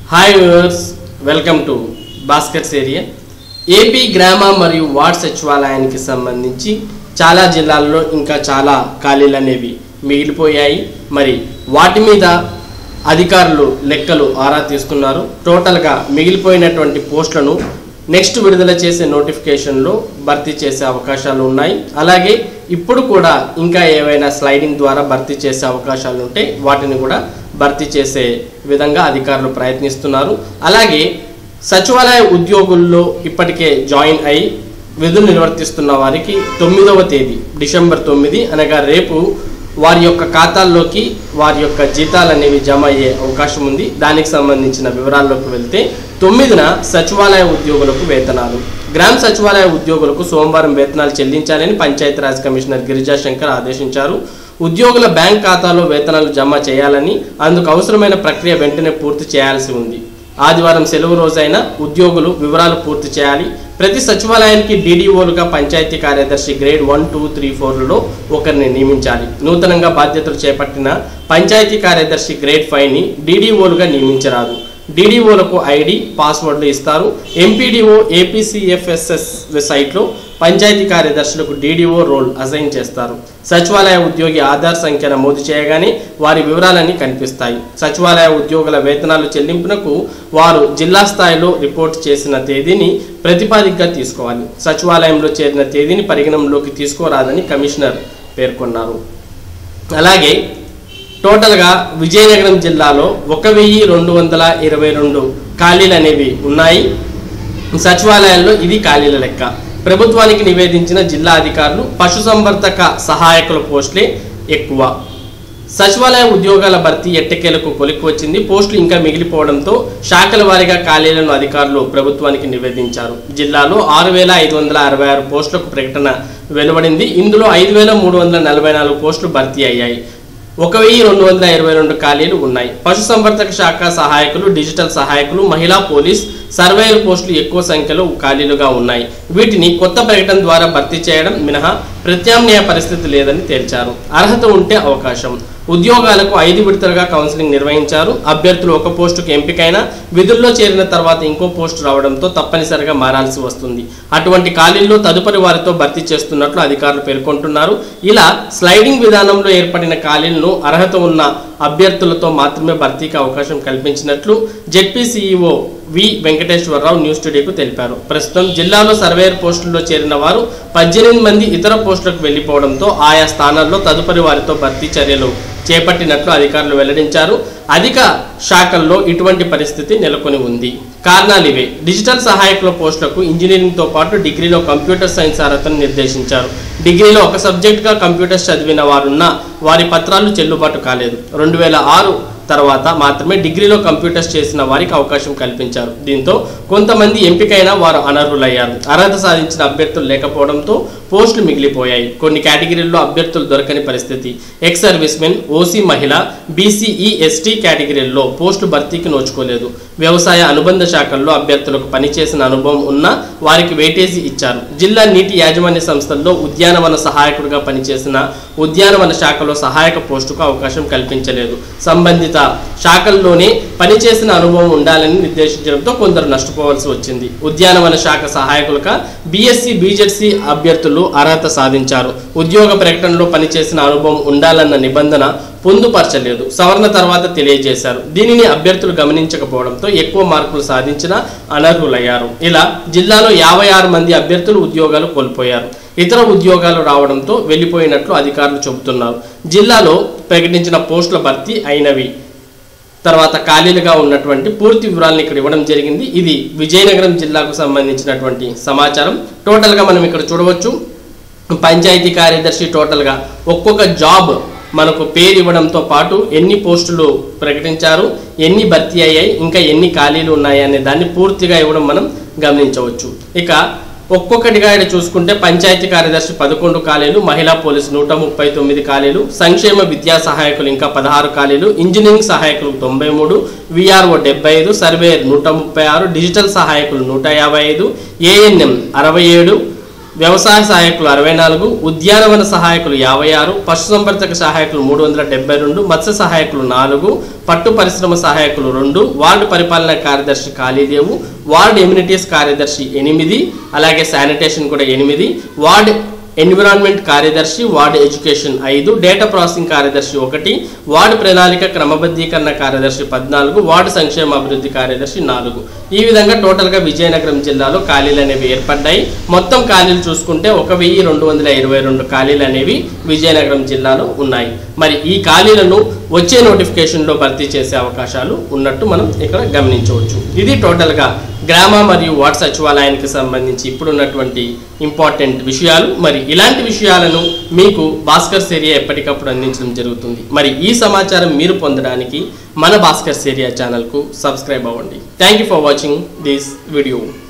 hi viewers welcome to బాస్కెట్స్ area AP గ్రామ మరియు వార్డ్ సచివాలయానికి సంబంధించి చాలా జిల్లాల్లో ఇంకా చాలా ఖాళీలు అనేవి మిగిలిపోయాయి మరి వాటి మీద అధికారులు లెక్కలు ఆరా తీస్తున్నారు టోటల్గా మిగిలిపోయినటువంటి పోస్టులను నెక్స్ట్ విడుదల చేసే నోటిఫికేషన్లో భర్తీ చేసే అవకాశాలు ఉన్నాయి అలాగే ఇప్పుడు కూడా ఇంకా ఏవైనా స్లైడింగ్ ద్వారా భర్తీ చేసే అవకాశాలు ఉంటే వాటిని కూడా భర్తీ చేసే విధంగా అధికారులు ప్రయత్నిస్తున్నారు అలాగే సచివాలయ ఉద్యోగుల్లో ఇప్పటికే జాయిన్ అయి విధులు నిర్వర్తిస్తున్న వారికి తొమ్మిదవ తేదీ డిసెంబర్ తొమ్మిది అనగా రేపు వారి యొక్క ఖాతాల్లోకి వారి యొక్క జీతాలు అనేవి జమ అయ్యే అవకాశం ఉంది దానికి సంబంధించిన వివరాల్లోకి వెళ్తే తొమ్మిదిన సచివాలయ ఉద్యోగులకు వేతనాలు గ్రామ సచివాలయ ఉద్యోగులకు సోమవారం వేతనాలు చెల్లించాలని పంచాయతీరాజ్ కమిషనర్ గిరిజా శంకర్ ఆదేశించారు ఉద్యోగుల బ్యాంక్ ఖాతాలో వేతనాలు జమ చేయాలని అందుకు అవసరమైన ప్రక్రియ వెంటనే పూర్తి చేయాల్సి ఉంది ఆదివారం సెలవు రోజైన ఉద్యోగులు వివరాలు పూర్తి చేయాలి ప్రతి సచివాలయానికి డీడీఓలుగా పంచాయతీ కార్యదర్శి గ్రేడ్ వన్ టూ త్రీ ఫోర్లలో ఒకరిని నియమించాలి నూతనంగా బాధ్యతలు చేపట్టిన పంచాయతీ కార్యదర్శి గ్రేడ్ ఫైవ్ని డీడీఓలుగా నియమించరాదు డీడీఓలకు ఐడి పాస్వర్డ్లు ఇస్తారు ఎంపీడీఓ ఏపీసీఎఫ్ఎస్ఎస్ సైట్లో పంచాయతీ కార్యదర్శులకు డీడీఓ రోల్ అసైన్ చేస్తారు సచివాలయ ఉద్యోగి ఆధార్ సంఖ్య నమోదు చేయగానే వారి వివరాలన్నీ కనిపిస్తాయి సచివాలయ ఉద్యోగుల వేతనాలు చెల్లింపునకు వారు జిల్లా స్థాయిలో రిపోర్ట్ చేసిన తేదీని ప్రతిపాదికగా తీసుకోవాలి సచివాలయంలో చేరిన తేదీని పరిగణనలోకి తీసుకోరాదని కమిషనర్ పేర్కొన్నారు అలాగే టోటల్గా విజయనగరం జిల్లాలో ఒక వెయ్యి రెండు వందల ఇరవై రెండు ఖాళీలు అనేవి ఉన్నాయి సచివాలయాల్లో ఇది ఖాళీల లెక్క ప్రభుత్వానికి నివేదించిన జిల్లా అధికారులు పశుసంవర్ధక సహాయకుల పోస్టులే ఎక్కువ సచివాలయ ఉద్యోగాల భర్తీ ఎట్టకేలకు కొలిక్కి వచ్చింది పోస్టులు ఇంకా మిగిలిపోవడంతో శాఖల వారీగా ఖాళీలను అధికారులు ప్రభుత్వానికి నివేదించారు జిల్లాలో ఆరు వేల ఐదు వందల అరవై ఆరు పోస్టులకు ప్రకటన వెలువడింది ఇందులో ఐదు వేల మూడు వందల నలభై నాలుగు పోస్టులు భర్తీ అయ్యాయి ఒక వెయ్యి రెండు వందల ఇరవై రెండు ఖాళీలు ఉన్నాయి పశుసంవర్ధక శాఖ సహాయకులు డిజిటల్ సహాయకులు మహిళా పోలీస్ సర్వేయర్ పోస్టులు ఎక్కువ సంఖ్యలో ఖాళీలుగా ఉన్నాయి వీటిని కొత్త ప్రకటన ద్వారా భర్తీ చేయడం మినహా ప్రత్యామ్నాయ పరిస్థితి లేదని తేల్చారు అర్హత ఉంటే అవకాశం ఉద్యోగాలకు ఐదు విడతలుగా కౌన్సిలింగ్ నిర్వహించారు అభ్యర్థులు ఒక పోస్టుకు ఎంపికైన విధుల్లో చేరిన తర్వాత ఇంకో పోస్టు రావడంతో తప్పనిసరిగా మారాల్సి వస్తుంది అటువంటి ఖాళీల్లో తదుపరి వారితో భర్తీ చేస్తున్నట్లు అధికారులు పేర్కొంటున్నారు ఇలా స్లైడింగ్ విధానంలో ఏర్పడిన ఖాళీలను అర్హత ఉన్న అభ్యర్థులతో మాత్రమే భర్తీకి అవకాశం కల్పించినట్లు ZP CEO V Venkateswararao news టుడేకు తెలిపారు ప్రస్తుతం జిల్లాలో సర్వేయర్ పోస్టుల్లో చేరిన వారు పద్దెనిమిది మంది ఇతర పోస్టులకు వెళ్లిపోవడంతో ఆయా స్థానాల్లో తదుపరి వారితో భర్తీ చర్యలు చేపట్టినట్లు అధికారులు వెల్లడించారు అధిక శాఖల్లో ఇటువంటి పరిస్థితి నెలకొని ఉంది కారణాలు ఇవే డిజిటల్ సహాయకుల పోస్టులకు ఇంజనీరింగ్తో పాటు డిగ్రీలో కంప్యూటర్ సైన్స్ అర్హతను నిర్దేశించారు డిగ్రీలో ఒక సబ్జెక్టుగా కంప్యూటర్స్ చదివిన వారున్న వారి పత్రాలు చెల్లుబాటు కాలేదు రెండు వేల ఆరు తర్వాత మాత్రమే డిగ్రీలో కంప్యూటర్స్ చేసిన వారికి అవకాశం కల్పించారు దీంతో కొంతమంది ఎంపికైన వారు అనర్హులయ్యారు అర్హత సాధించిన అభ్యర్థులు లేకపోవడంతో పోస్టులు మిగిలిపోయాయి కొన్ని కేటగిరీల్లో అభ్యర్థులు దొరకని పరిస్థితి ఎక్స్ సర్వీస్ మెన్ ఓసీ మహిళ బీసీఈ ఎస్టీ కేటగిరీల్లో పోస్టు భర్తీకి నోచుకోలేదు వ్యవసాయ అనుబంధ శాఖల్లో అభ్యర్థులకు పనిచేసిన అనుభవం ఉన్న వారికి వెయిటేజీ ఇచ్చారు జిల్లా నీటి యాజమాన్య సంస్థల్లో ఉద్యానవన సహాయకుడిగా పనిచేసిన ఉద్యానవన శాఖలో సహాయక పోస్టుకు అవకాశం కల్పించలేదు సంబంధిత శాఖల్లోనే పనిచేసిన అనుభవం ఉండాలని నిర్దేశించడంతో కొందరు నష్టపోవాల్సి వచ్చింది ఉద్యానవన శాఖ సహాయకులుగా బీఎస్సీ బీజెడ్సీ అభ్యర్థులు అర్హత సాధించారు ఉద్యోగ ప్రకటనలో పనిచేసిన అనుభవం ఉండాలన్న నిబంధన పొందుపరచలేదు సవరణ తర్వాత తెలియజేశారు దీనిని అభ్యర్థులు గమనించకపోవడంతో ఎక్కువ మార్కులు సాధించిన అనర్హులయ్యారు ఇలా జిల్లాలో యాభై ఆరు మంది అభ్యర్థులు ఉద్యోగాలు కోల్పోయారు ఇతర ఉద్యోగాలు రావడంతో వెళ్ళిపోయినట్లు అధికారులు చెబుతున్నారు జిల్లాలో ప్రకటించిన పోస్టుల భర్తీ అయినవి తర్వాత ఖాళీలుగా ఉన్నటువంటి పూర్తి వివరాలను ఇక్కడ ఇవ్వడం జరిగింది ఇది విజయనగరం జిల్లాకు సంబంధించినటువంటి సమాచారం టోటల్గా మనం ఇక్కడ చూడవచ్చు పంచాయతీ కార్యదర్శి టోటల్గా ఒక్కొక్క జాబ్ మనకు పేరు ఇవ్వడంతో పాటు ఎన్ని పోస్టులు ప్రకటించారు ఎన్ని భర్తీ అయ్యాయి ఇంకా ఎన్ని ఖాళీలు ఉన్నాయి అనే దాన్ని పూర్తిగా ఇవ్వడం మనం గమనించవచ్చు ఇక ఒక్కొక్కటిగా ఇక్కడ చూసుకుంటే పంచాయతీ కార్యదర్శి పదకొండు ఖాళీలు మహిళా పోలీసు నూట ముప్పై తొమ్మిది ఖాళీలు సంక్షేమ విద్యా సహాయకులు ఇంకా పదహారు ఖాళీలు ఇంజనీరింగ్ సహాయకులు తొంభై మూడు విఆర్ఓ డెబ్బై ఐదు సర్వేయర్ నూట ముప్పై ఆరు డిజిటల్ సహాయకులు నూట యాభై ఐదు ఏఎన్ఎం అరవై ఏడు వ్యవసాయ సహాయకులు అరవై నాలుగు ఉద్యానవన సహాయకులు యాభై ఆరు పశుసంవర్ధక సహాయకులు మూడు వందల డెబ్బై రెండు మత్స్య సహాయకులు నాలుగు పట్టు పరిశ్రమ సహాయకులు రెండు వార్డు పరిపాలన కార్యదర్శి కాళీదేవు వార్డు ఎమ్యూనిటీస్ కార్యదర్శి ఎనిమిది అలాగే శానిటేషన్ కూడా ఎనిమిది వార్డ్ ఎన్విరాన్మెంట్ కార్యదర్శి వార్డు ఎడ్యుకేషన్ ఐదు డేటా ప్రాసెసింగ్ కార్యదర్శి ఒకటి వార్డు ప్రణాళిక క్రమబద్ధీకరణ కార్యదర్శి పద్నాలుగు వార్డు సంక్షేమ అభివృద్ధి కార్యదర్శి నాలుగు ఈ విధంగా టోటల్గా విజయనగరం జిల్లాలో ఖాళీలు అనేవి ఏర్పడ్డాయి మొత్తం ఖాళీలు చూసుకుంటే ఒక వెయ్యి రెండు వందల ఇరవై రెండు ఖాళీలు అనేవి విజయనగరం జిల్లాలో ఉన్నాయి మరి ఈ ఖాళీలను వచ్చే నోటిఫికేషన్లో భర్తీ చేసే అవకాశాలు ఉన్నట్టు మనం ఇక్కడ గమనించవచ్చు ఇది టోటల్గా గ్రామ మరియు వార్డ్ సచివాలయానికి సంబంధించి ఇప్పుడున్నటువంటి ఇంపార్టెంట్ విషయాలు మరి ఇలాంటి విషయాలను మీకు భాస్కర్ ఏరియా ఎప్పటికప్పుడు అందించడం జరుగుతుంది మరి ఈ సమాచారం మీరు పొందడానికి మన భాస్కర్ ఏరియా ఛానల్కు సబ్స్క్రైబ్ అవ్వండి thank you for watching this video